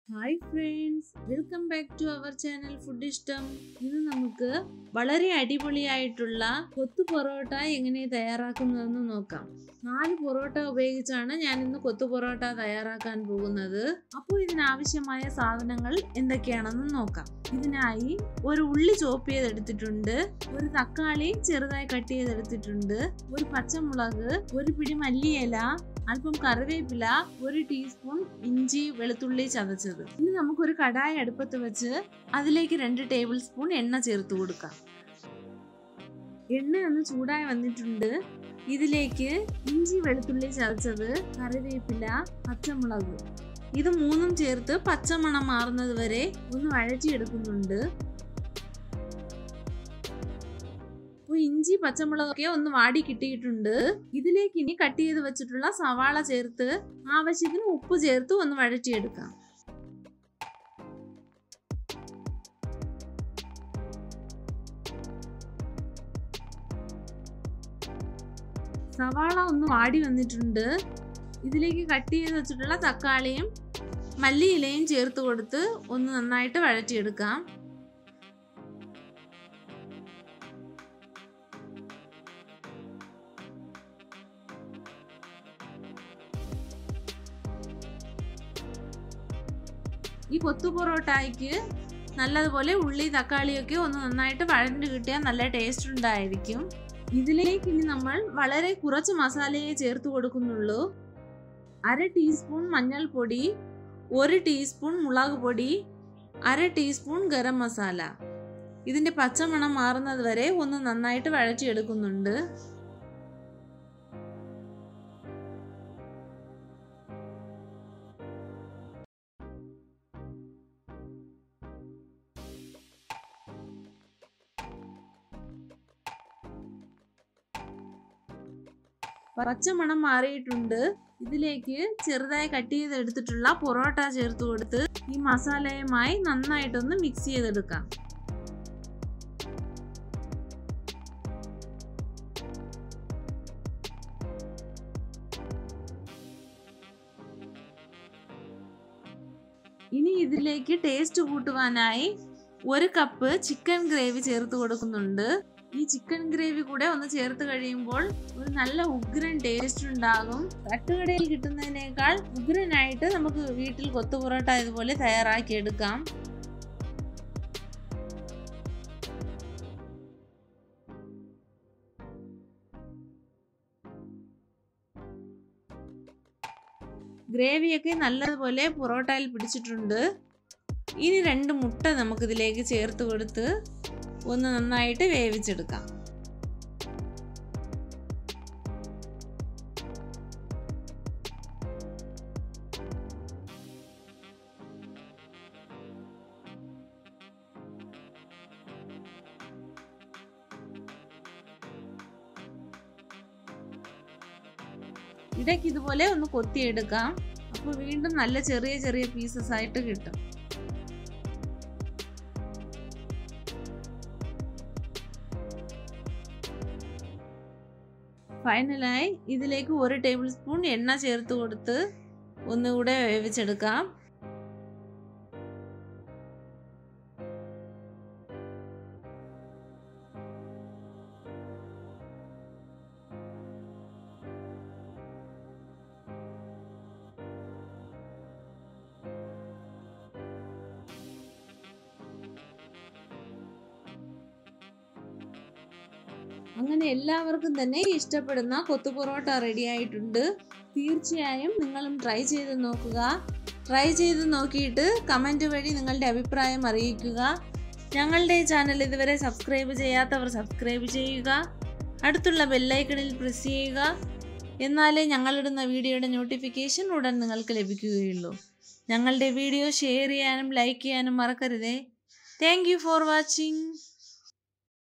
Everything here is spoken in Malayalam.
hi friends welcome back to our channel food ഇഷ്ടം ഇന്ന് നമുക്ക് വളരെ അടിപൊളിയായിട്ടുള്ള കൊത്തു പൊറോട്ട എങ്ങനെ തയ്യാറാക്കുന്നതെന്ന് നോക്കാം നാല് പൊറോട്ട ഉപയോഗിച്ചാണ് ഞാൻ ഇന്ന് കൊത്തു പൊറോട്ട തയ്യാറാക്കാൻ പോകുന്നത് അപ്പോൾ ഇതിനാവശ്യമായ സാധനങ്ങൾ എന്തൊക്കെയാണെന്ന് നോക്കാം ഇതിനായി ഒരു ഉള്ളി ചോപ്പ് ചെയ്തെടുത്തിട്ടുണ്ട് ഒരു തക്കാളി ചെറുതായി കട്ട് ചെയ്തെടുത്തിട്ടുണ്ട് ഒരു പച്ചമുളക് ഒരു പിടി മല്ലിയില അല്പം കറിവേപ്പില ഒരു ടീസ്പൂൺ ഇഞ്ചി വെളുത്തുള്ളി ചതച്ചത് ഇനി നമുക്കൊരു കടായി അടുപ്പത്ത് വെച്ച് അതിലേക്ക് രണ്ട് ടേബിൾ സ്പൂൺ എണ്ണ ചേർത്ത് കൊടുക്കാം എണ്ണ ഒന്ന് ചൂടായി വന്നിട്ടുണ്ട് ഇതിലേക്ക് ഇഞ്ചി വെളുത്തുള്ളി ചതച്ചത് കറിവേപ്പില പച്ചമുളക് ഇത് മൂന്നും ചേർത്ത് പച്ചമണം മാറുന്നത് വരെ ഒന്ന് വഴറ്റിയെടുക്കുന്നുണ്ട് അപ്പോൾ ഇഞ്ചി പച്ചമുളകൊക്കെ ഒന്ന് വാടി കിട്ടിയിട്ടുണ്ട് ഇതിലേക്ക് ഇനി കട്ട് ചെയ്ത് വെച്ചിട്ടുള്ള സവാള ചേർത്ത് ആവശ്യത്തിന് ഉപ്പ് ചേർത്ത് ഒന്ന് വഴറ്റിയെടുക്കാം സവാള ഒന്ന് വാടി വന്നിട്ടുണ്ട് ഇതിലേക്ക് കട്ട് ചെയ്ത് വെച്ചിട്ടുള്ള തക്കാളിയും മല്ലിയിലയും ചേർത്ത് കൊടുത്ത് ഒന്ന് നന്നായിട്ട് വഴറ്റിയെടുക്കാം ഈ കൊത്തു പൊറോട്ടായ്ക്ക് നല്ലതുപോലെ ഉള്ളി തക്കാളിയൊക്കെ ഒന്ന് നന്നായിട്ട് വഴണ്ട് കിട്ടിയാൽ നല്ല ടേസ്റ്റ് ഉണ്ടായിരിക്കും ഇതിലേക്ക് ഇനി നമ്മൾ വളരെ കുറച്ച് മസാലയെ ചേർത്ത് കൊടുക്കുന്നുള്ളൂ അര ടീസ്പൂൺ മഞ്ഞൾപ്പൊടി ഒരു ടീസ്പൂൺ മുളക് പൊടി അര ടീസ്പൂൺ ഗരം മസാല ഇതിൻ്റെ പച്ചമണം മാറുന്നത് വരെ ഒന്ന് നന്നായിട്ട് വഴറ്റിയെടുക്കുന്നുണ്ട് പച്ചമണം മാറിയിട്ടുണ്ട് ഇതിലേക്ക് ചെറുതായി കട്ട് ചെയ്തെടുത്തിട്ടുള്ള പൊറോട്ട ചേർത്ത് കൊടുത്ത് ഈ മസാലയുമായി നന്നായിട്ടൊന്ന് മിക്സ് ചെയ്തെടുക്കാം ഇനി ഇതിലേക്ക് ടേസ്റ്റ് കൂട്ടുവാനായി ഒരു കപ്പ് ചിക്കൻ ഗ്രേവി ചേർത്ത് കൊടുക്കുന്നുണ്ട് ഈ ചിക്കൻ ഗ്രേവി കൂടെ ഒന്ന് ചേർത്ത് കഴിയുമ്പോൾ ഒരു നല്ല ഉഗ്രൻ ടേസ്റ്റ് ഉണ്ടാകും തട്ടുകടയിൽ കിട്ടുന്നതിനേക്കാൾ ഉഗ്രനായിട്ട് നമുക്ക് വീട്ടിൽ കൊത്തു പൊറോട്ട ഇതുപോലെ തയ്യാറാക്കി എടുക്കാം ഗ്രേവിയൊക്കെ നല്ലതുപോലെ പൊറോട്ടയിൽ പിടിച്ചിട്ടുണ്ട് ഇനി രണ്ട് മുട്ട നമുക്കിതിലേക്ക് ചേർത്ത് കൊടുത്ത് ഒന്ന് നന്നായിട്ട് വേവിച്ചെടുക്കാം ഇടയ്ക്ക് ഇതുപോലെ ഒന്ന് കൊത്തിയെടുക്കാം അപ്പോൾ വീണ്ടും നല്ല ചെറിയ ചെറിയ പീസസ് ആയിട്ട് കിട്ടും ഫൈനലായി ഇതിലേക്ക് ഒരു ടേബിൾ സ്പൂൺ എണ്ണ ചേർത്ത് കൊടുത്ത് ഒന്നുകൂടെ വേവിച്ചെടുക്കാം അങ്ങനെ എല്ലാവർക്കും തന്നെ ഇഷ്ടപ്പെടുന്ന കൊത്തു പൊറോട്ട റെഡി ആയിട്ടുണ്ട് തീർച്ചയായും നിങ്ങളും ട്രൈ ചെയ്ത് നോക്കുക ട്രൈ ചെയ്ത് നോക്കിയിട്ട് കമൻറ്റ് വഴി നിങ്ങളുടെ അഭിപ്രായം അറിയിക്കുക ഞങ്ങളുടെ ചാനൽ ഇതുവരെ സബ്സ്ക്രൈബ് ചെയ്യാത്തവർ സബ്സ്ക്രൈബ് ചെയ്യുക അടുത്തുള്ള ബെല്ലൈക്കണിൽ പ്രസ് ചെയ്യുക എന്നാലേ ഞങ്ങളിടുന്ന വീഡിയോയുടെ നോട്ടിഫിക്കേഷൻ ഉടൻ നിങ്ങൾക്ക് ലഭിക്കുകയുള്ളൂ ഞങ്ങളുടെ വീഡിയോ ഷെയർ ചെയ്യാനും ലൈക്ക് ചെയ്യാനും മറക്കരുതേ താങ്ക് ഫോർ വാച്ചിങ്